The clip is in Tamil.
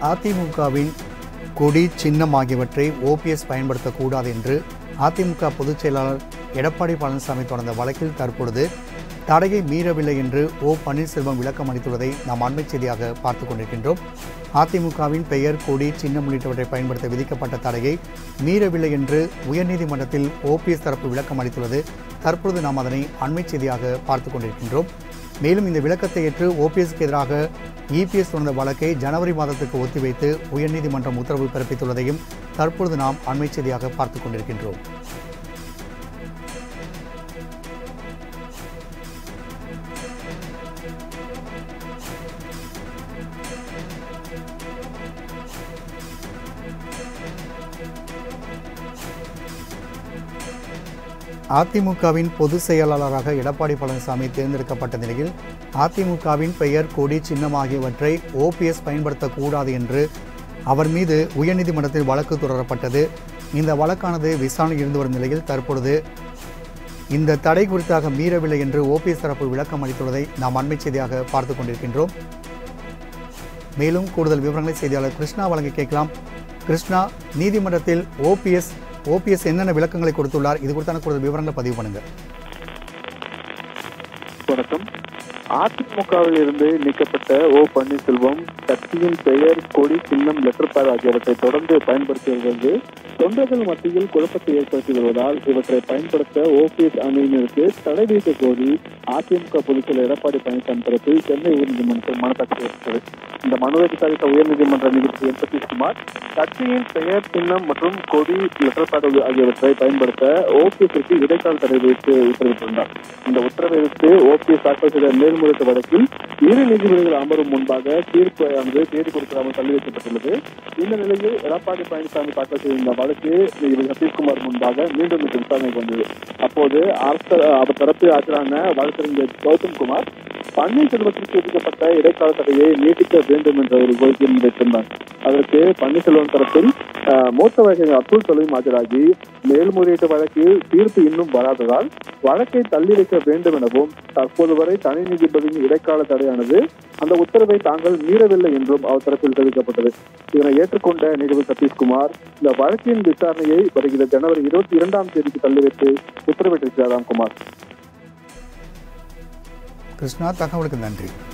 அதிமுகவின் கொடி சின்னம் ஆகியவற்றை ஓபிஎஸ் பயன்படுத்தக்கூடாது என்று அதிமுக பொதுச் செயலாளர் எடப்பாடி பழனிசாமி தொடர்ந்த வழக்கில் தற்பொழுது தடையை மீறவில்லை என்று ஓ பன்னீர்செல்வம் விளக்கம் அளித்துள்ளதை நாம் அண்மை செய்தியாக பார்த்துக் கொண்டிருக்கின்றோம் அதிமுகவின் பெயர் கொடி சின்னம் உள்ளிட்டவற்றை பயன்படுத்த விதிக்கப்பட்ட தடையை மீறவில்லை என்று உயர்நீதிமன்றத்தில் ஓபிஎஸ் தரப்பு விளக்கம் அளித்துள்ளது தற்பொழுது நாம் அதனை அண்மை செய்தியாக பார்த்துக் கொண்டிருக்கின்றோம் மேலும் இந்த விளக்கத்தை ஏற்று ஓபிஎஸ்க்கு எதிராக இபிஎஸ் தொடர்ந்த வழக்கை ஜனவரி மாதத்துக்கு ஒத்திவைத்து உயர்நீதிமன்றம் உத்தரவு பிறப்பித்துள்ளதையும் தற்பொழுது நாம் அண்மை செய்தியாக பார்த்துக் கொண்டிருக்கின்றோம் அதிமுகவின் பொதுச் செயலாளராக எடப்பாடி பழனிசாமி தேர்ந்தெடுக்கப்பட்ட நிலையில் அதிமுகவின் பெயர் கொடி சின்னம் ஆகியவற்றை ஓபிஎஸ் பயன்படுத்தக்கூடாது என்று அவர் மீது உயர்நீதிமன்றத்தில் வழக்கு தொடரப்பட்டது இந்த வழக்கானது விசாரணை இருந்து வரும் நிலையில் தற்பொழுது இந்த தடை குறித்தாக மீறவில்லை என்று ஓபிஎஸ் தரப்பு விளக்கம் அளித்துள்ளதை நாம் அண்மை செய்தியாக பார்த்துக் கொண்டிருக்கின்றோம் மேலும் கூடுதல் விவரங்களை செய்தியாளர் கிருஷ்ணா வழங்கி கேட்கலாம் கிருஷ்ணா நீதிமன்றத்தில் ஓபிஎஸ் ஓபிஎஸ் என்னென்ன விளக்கங்களை கொடுத்துள்ளார் இது குறித்தான கூடுதல் விவரங்களை பதிவு பண்ணுங்க வணக்கம் அதிமுகவில் இருந்து நீக்கப்பட்ட ஓ பன்னீர்செல்வம் கட்சியின் பெயர் கொடி சின்னம் லெட்டர் பேட் ஆகியவற்றை தொடர்ந்து பயன்படுத்தி வருவது தொண்டர்கள் மத்தியில் குழப்பத்தை ஏற்படுத்தி வருவதால் இவற்றை பயன்படுத்த ஓபிஎஸ் அணியினருக்கு தடை விதிக்க கோரி அதிமுக பொதுச்செயலர் எடப்பாடி பழனிசாமி தரப்பில் சென்னை உயர்நீதிமன்றத்தில் மனு தாக்கல் செய்யப்பட்டது இந்த மனுவை விசாரித்த உயர்நீதிமன்ற நீதிபதி எம் சதீஷ்குமார் கட்சியின் பெயர் சின்னம் மற்றும் கொடி லெட்டர் பேட் ஆகியவற்றை பயன்படுத்த ஓபிஎஸ்க்கு இடைக்கால தடை விதித்து உத்தரவிட்டிருந்தார் இந்த உத்தரவை எதிர்த்து ஓபிஎஸ் தாக்கல் செய்த மேல்முறையீட்டு வழக்கில் இரு நீதிபதிகள் அமரும் முன்பாக தீர்ப்பு ஆனது தேதி கொடுக்காமல் தள்ளி வைக்கப்பட்டுள்ளது இந்த நிலையில் எடப்பாடி பழனிசாமி தாக்கல் செய்த இந்த வழக்கு நீதிபதி சதீஷ்குமார் முன்பாக மீண்டும் இன்று விசாரணைக்கு வந்தது அப்போது அரசு அவர் தரப்பில் ஆஜரான வழக்கறிஞர் கௌதம் குமார் பன்னீர்செல்வத்திற்கு விதிக்கப்பட்ட இடைக்கால தடையை நீட்டிக்க வேண்டும் என்ற ஒரு கோரிக்கை முன்வைத்திருந்தார் அதற்கு பன்னீர்செல்வம் தரப்பில் அஹ், மூத்த வழக்கறிஞர் அப்துல் சலீம் ஆஜராகி மேல்முறையீட்டு வழக்கில் தீர்ப்பு இன்னும் வராததால் வழக்கை தள்ளி வைக்க வேண்டும் எனவும் தற்போது வரை தனி நீதிபதியின் இடைக்கால தடையானது அந்த உத்தரவை தாங்கள் மீறவில்லை என்றும் அவர் தரப்பில் தெரிவிக்கப்பட்டது இதனை ஏற்றுக்கொண்ட நீதிபதி சதீஷ்குமார் இந்த வழக்கின் விசாரணையை வருகிற ஜனவரி இருபத்தி இரண்டாம் தேதிக்கு தள்ளி வைத்து உத்தரவிட்டிருக்கிறார் ராம்குமார் கிருஷ்ணா தகவலுக்கு நன்றி